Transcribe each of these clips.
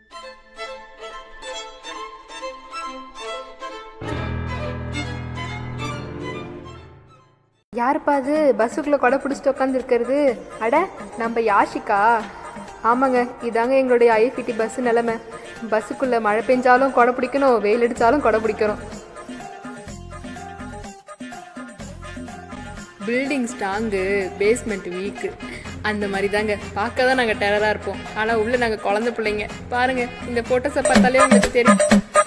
யாருப்பா அது பஸ்ஸுக்குள்ளே கொடை பிடிச்சிட்டு உட்காந்துருக்கிறது அட நம்ம யாஷிகா ஆமாங்க இதாங்க எங்களுடைய ஐஎஃப்டி பஸ் நிலமை பஸ்ஸுக்குள்ளே மழை பெஞ்சாலும் கொடை பிடிக்கணும் வெயில் அடித்தாலும் கொடை பிடிக்கணும் பில்டிங் ஸ்ட்ராங்கு பேஸ்மெண்ட் வீக்கு அந்த மாதிரி தாங்க பார்க்க தான் நாங்கள் டெரராக இருப்போம் ஆனால் உள்ளே நாங்கள் குழந்தை பிள்ளைங்க பாருங்க இந்த ஃபோட்டோஸை பார்த்தாலே உங்களுக்கு தெரியும்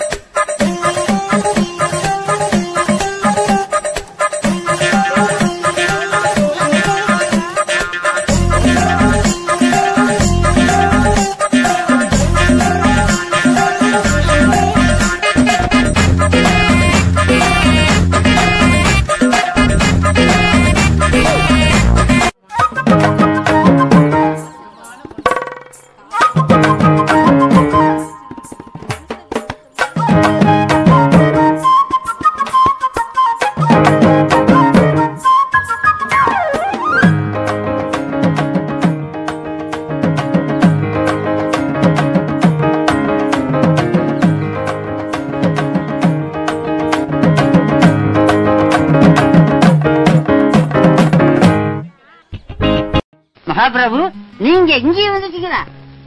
மகாபிரபு நீங்க இங்கே வந்துட்டீங்களா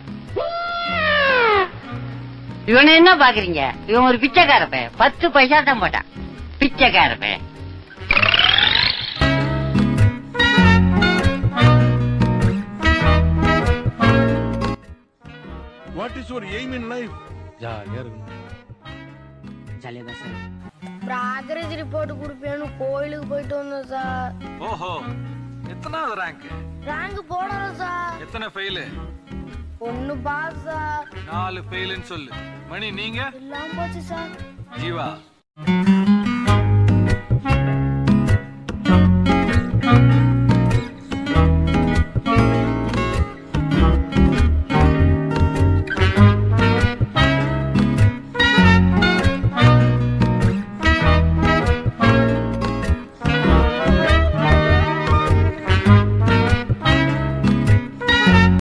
இவனை என்ன பாக்குறீங்க இவன் ஒரு பிச்சைக்கார பையன் பத்து பைசா தான் போட்டான் பிச்சைக்கார பையன் what is your aim in life ஜாலியா இருக்கணும் ஜாலியா பேசுறேன் ப்ராக்ரஸ் ரிப்போர்ட் கொடுப்பேன்னு கோயிலுக்கு போயிட்டு வந்தோம் சார் ஓஹோ எத்தனாவது ரேங்க் ரேங்க் போடணும் சார் எத்தனை ஃபெயிலு ஒன்னு பாஸ் சார் நாலு ஃபெயிலுன்னு சொல்லு மணி நீங்க எல்லாம் போச்சு சார் ஜீவா